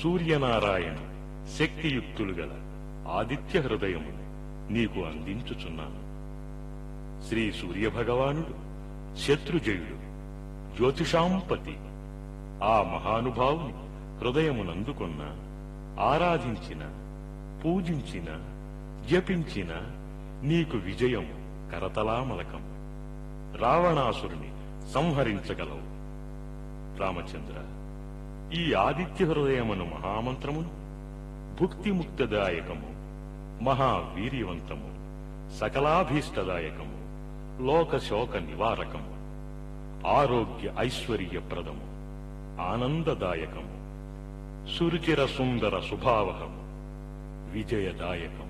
సూర్యనారాయణ శక్తియుక్తులు గల ఆదిత్య హృదయము నీకు అందించుచున్నాను శ్రీ సూర్యభగవానుడు శత్రుజయుడు జ్యోతిషాంపతి ఆ మహానుభావుని హృదయమునందుకున్న ఆరాధించిన పూజించిన జపించిన నీకు విజయం కరతలామలకం రావణాసురుని సంహరించగలవు రామచంద్ర ఈ ఆదిత్య హృదయమును మహామంత్రమును భుక్తిముక్తదాయకము మహావీర్యవంతము సకలాభీష్టదాయకము లోకశోక నివారకము ఆరోగ్య ఐశ్వర్యప్రదము ఆనందదాయకము సురుచిర సుందర శుభావహము విజయదాయకము